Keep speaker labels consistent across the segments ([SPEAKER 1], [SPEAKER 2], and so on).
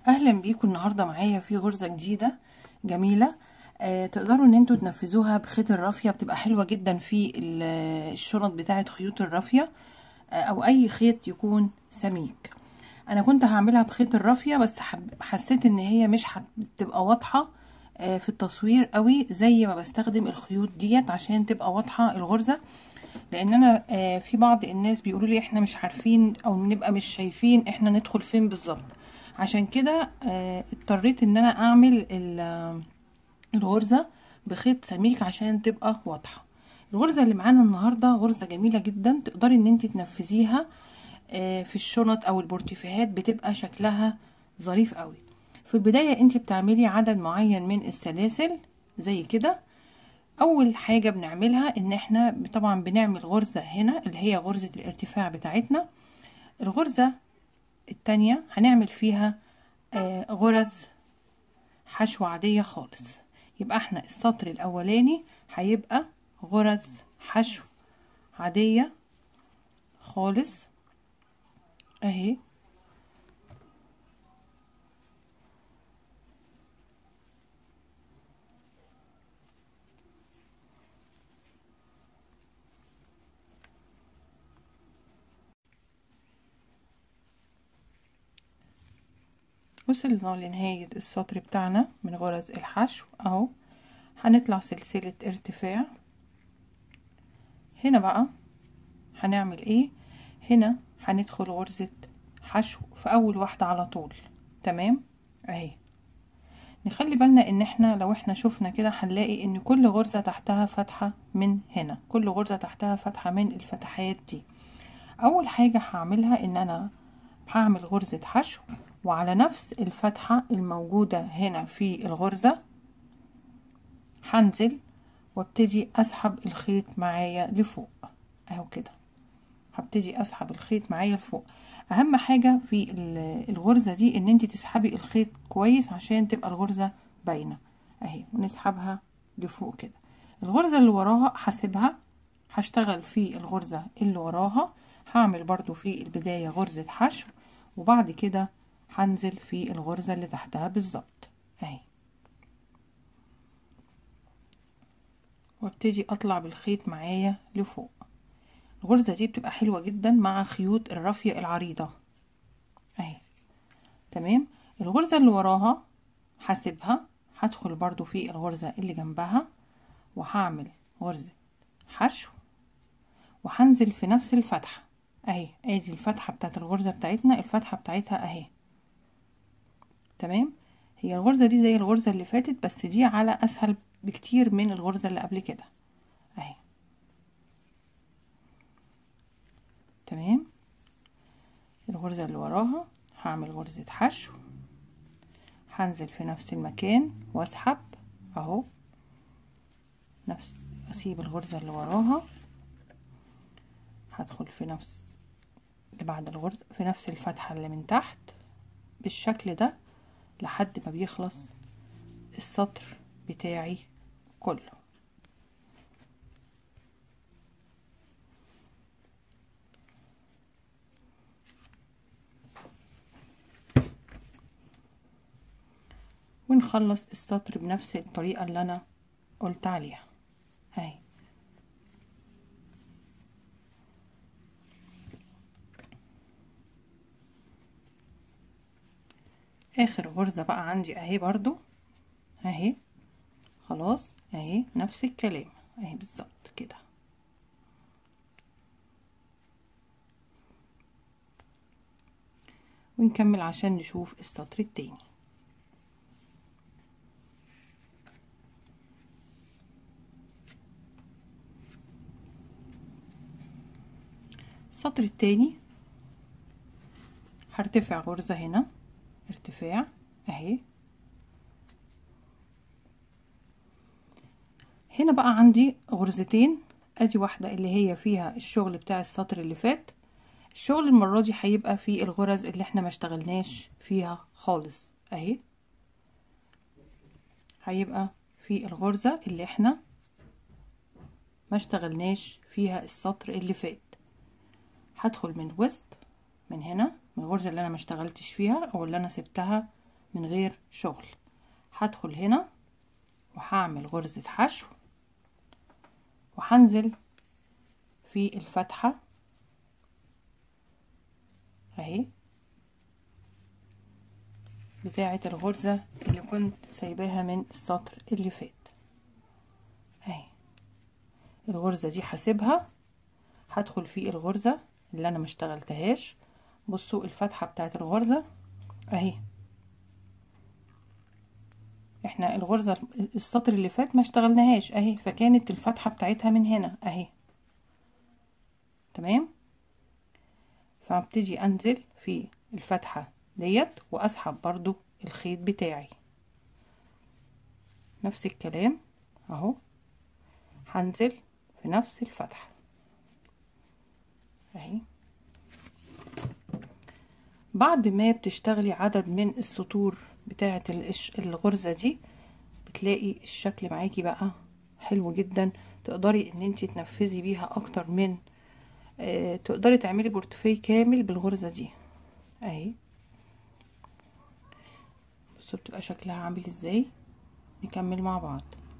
[SPEAKER 1] اهلا بيكم النهارده معايا في غرزه جديده جميله آه تقدروا ان انتوا تنفذوها بخيط الرافيه بتبقى حلوه جدا في الشنط بتاعه خيوط الرافيه آه او اي خيط يكون سميك انا كنت هعملها بخيط الرافيه بس حسيت ان هي مش هتبقى واضحه آه في التصوير قوي زي ما بستخدم الخيوط ديت عشان تبقى واضحه الغرزه لان انا آه في بعض الناس بيقولوا لي احنا مش عارفين او بنبقى مش شايفين احنا ندخل فين بالظبط عشان كده آه اضطريت ان انا اعمل الغرزة بخيط سميك عشان تبقى واضحة الغرزة اللي معانا النهاردة غرزة جميلة جدا تقدري ان انت تنفذيها آه في الشنط او البورتيفيهات بتبقى شكلها ظريف قوي في البداية انت بتعملي عدد معين من السلاسل زي كده اول حاجة بنعملها ان احنا طبعا بنعمل غرزة هنا اللي هي غرزة الارتفاع بتاعتنا الغرزة التانية هنعمل فيها آه غرز حشو عادية خالص يبقى احنا السطر الاولاني هيبقى غرز حشو عادية خالص اهي وصلنا لنهاية السطر بتاعنا من غرز الحشو اهو هنطلع سلسلة ارتفاع هنا بقى هنعمل ايه هنا هندخل غرزة حشو في اول واحدة على طول تمام اهي نخلي بالنا ان احنا لو احنا شفنا كده هنلاقي ان كل غرزة تحتها فتحة من هنا كل غرزة تحتها فتحة من الفتحات دي اول حاجة هعملها ان انا هعمل غرزة حشو وعلى نفس الفتحة الموجودة هنا في الغرزة هنزل وابتدي اسحب الخيط معايا لفوق اهو كده هبتدي اسحب الخيط معايا لفوق اهم حاجة في الغرزة دي ان انت تسحبي الخيط كويس عشان تبقى الغرزة باينة اهي ونسحبها لفوق كده الغرزة اللي وراها هسيبها هشتغل في الغرزة اللي وراها هعمل برضو في البداية غرزة حشو وبعد كده هنزل في الغرزة اللي تحتها بالظبط اهي وابتدي اطلع بالخيط معايا لفوق الغرزة دي بتبقى حلوة جدا مع خيوط الرافية العريضة اهي تمام الغرزة اللي وراها هسيبها هدخل برضو في الغرزة اللي جنبها وهعمل غرزة حشو وهنزل في نفس الفتحة اهي ادي الفتحة بتاعت الغرزة بتاعتنا الفتحة بتاعتها اهي تمام هي الغرزة دي زي الغرزة اللي فاتت بس دي على اسهل بكتير من الغرزة اللي قبل كده اهي تمام الغرزة اللي وراها هعمل غرزة حشو هنزل في نفس المكان واسحب اهو نفس اسيب الغرزة اللي وراها هدخل في نفس اللي بعد الغرزة في نفس الفتحة اللي من تحت بالشكل ده لحد ما بيخلص السطر بتاعي كله ونخلص السطر بنفس الطريقة اللي انا قلت عليها اهي اخر غرزة بقى عندي اهي برضو اهي خلاص اهي نفس الكلام اهي بالظبط كده ونكمل عشان نشوف السطر التاني السطر التاني هرتفع غرزة هنا ارتفاع اهي هنا بقى عندي غرزتين ادي واحدة اللي هي فيها الشغل بتاع السطر اللي فات الشغل المرة دي هيبقى في الغرز اللي احنا ما اشتغلناش فيها خالص اهي هيبقى في الغرزة اللي احنا ما اشتغلناش فيها السطر اللي فات هدخل من وسط من هنا من الغرزة اللي انا ما اشتغلتش فيها او اللي انا سبتها من غير شغل هدخل هنا وهعمل غرزة حشو وهنزل في الفتحة اهي بتاعة الغرزة اللي كنت سايباها من السطر اللي فات اهي الغرزة دي هسيبها هدخل في الغرزة اللي انا مشتغلتهاش بصوا الفتحة بتاعة الغرزة اهي احنا الغرزة السطر اللي فات ما اشتغلناهاش اهي فكانت الفتحة بتاعتها من هنا اهي تمام فابتدي انزل في الفتحة ديت واسحب برضو الخيط بتاعي نفس الكلام اهو هنزل في نفس الفتحة اهي بعد ما بتشتغلي عدد من السطور بتاعة الغرزة دي بتلاقي الشكل معاكي بقى حلو جدا تقدري ان انت تنفذي بيها اكتر من آه تقدري تعملي بورتفيه كامل بالغرزة دي اهي بصوا بتبقى شكلها عامل ازاي نكمل مع بعض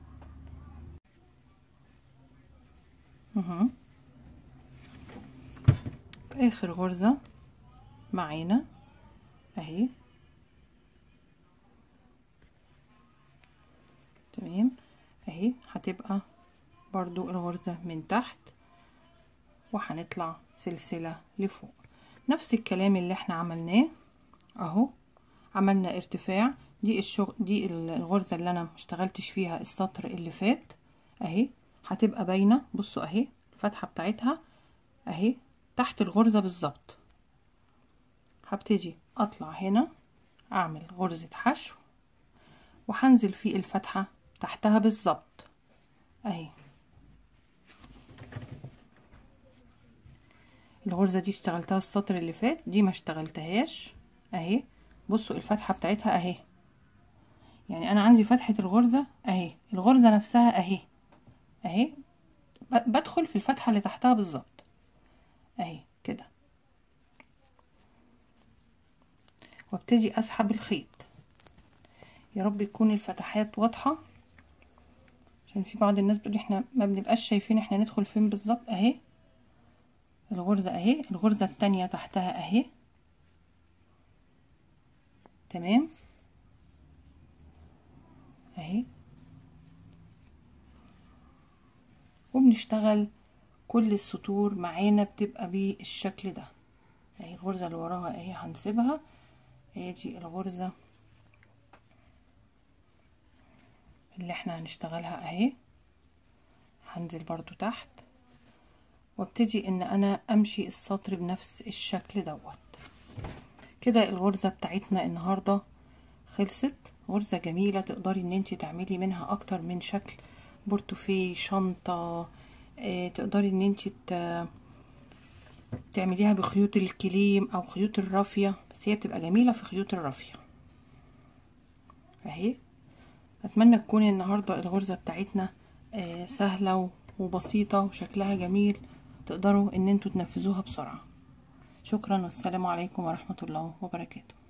[SPEAKER 1] اهو اخر غرزة معانا اهي تمام اهي هتبقى برضو الغرزة من تحت وهنطلع سلسلة لفوق نفس الكلام اللي احنا عملناه اهو عملنا ارتفاع دي الشغل دي الغرزة اللي انا مشتغلتش فيها السطر اللي فات اهي هتبقى باينة بصوا اهي الفتحة بتاعتها اهي تحت الغرزة بالظبط هبتدي اطلع هنا اعمل غرزة حشو وهنزل في الفتحة تحتها بالظبط اهي الغرزة دي اشتغلتها السطر اللي فات دي ما اشتغلتهاش اهي بصوا الفتحة بتاعتها اهي يعني انا عندي فتحة الغرزة اهي الغرزة نفسها اهي اهي بدخل في الفتحة اللي تحتها بالظبط اهي كده وابتدي اسحب الخيط يا رب يكون الفتحات واضحة عشان في بعض الناس بتقول احنا ما بنبقاش شايفين احنا ندخل فين بالظبط اهي الغرزة اهي الغرزة التانية تحتها اهي تمام اهي وبنشتغل كل السطور معانا بتبقى بالشكل ده اهي الغرزة اللي وراها اهي هنسيبها هي دي الغرزة اللي احنا هنشتغلها اهي هنزل برضو تحت وابتدي ان انا امشي السطر بنفس الشكل دوت كده الغرزة بتاعتنا النهاردة خلصت غرزة جميلة تقدري ان انت تعملي منها اكتر من شكل بورتوفيه شنطة اه تقدري ان انت تعمليها بخيوط الكليم او خيوط الرافية بس هي بتبقى جميلة في خيوط الرافية اهي اتمنى تكون النهاردة الغرزة بتاعتنا اه سهلة وبسيطة وشكلها جميل تقدروا ان انتوا تنفذوها بسرعة شكرا والسلام عليكم ورحمة الله وبركاته